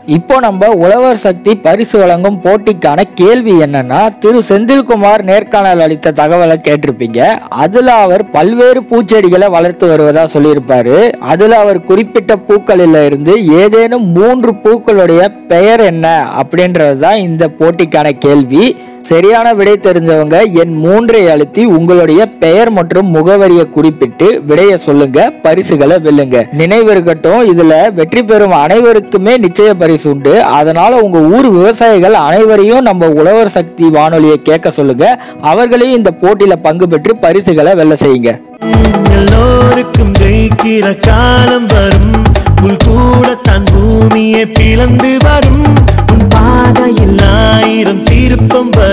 இப்போ நம்ம உழவர் சக்தி பரிசு வழங்கும் போட்டிக்கான கேள்வி என்னன்னா திரு செந்தில்குமார் நேர்காணல் அளித்த தகவலை கேட்டிருப்பீங்க அதுல அவர் பல்வேறு பூச்செடிகளை வளர்த்து வருவதா சொல்லியிருப்பாரு அதுல அவர் குறிப்பிட்ட பூக்களில் இருந்து ஏதேனும் மூன்று பூக்களுடைய பெயர் என்ன அப்படின்றது தான் இந்த போட்டிக்கான கேள்வி சரியான விடை தெரிஞ்சவங்க என் மூன்றை அழுத்தி உங்களுடைய பெயர் மற்றும் முகவரியை குறிப்பிட்டு விடையை சொல்லுங்க பரிசுகளை வெல்லுங்க நினைவு இருக்கட்டும் இதுல வெற்றி பெறும் அனைவருக்குமே நிச்சய பரிசு உண்டு அதனால உங்க ஊர் விவசாயிகள் அனைவரையும் நம்ம உழவர் சக்தி வானொலியை கேட்க சொல்லுங்க அவர்களையும் இந்த போட்டியில பங்கு பெற்று பரிசுகளை வெல்ல செய்யுங்க எல்லோருக்கும் ஜெயிக்கிற காலம் வரும் புல் கூட தன் பூமியை பிளந்து வரும் உன் பாதையில் ஆயிரம் திருப்பம் வரும்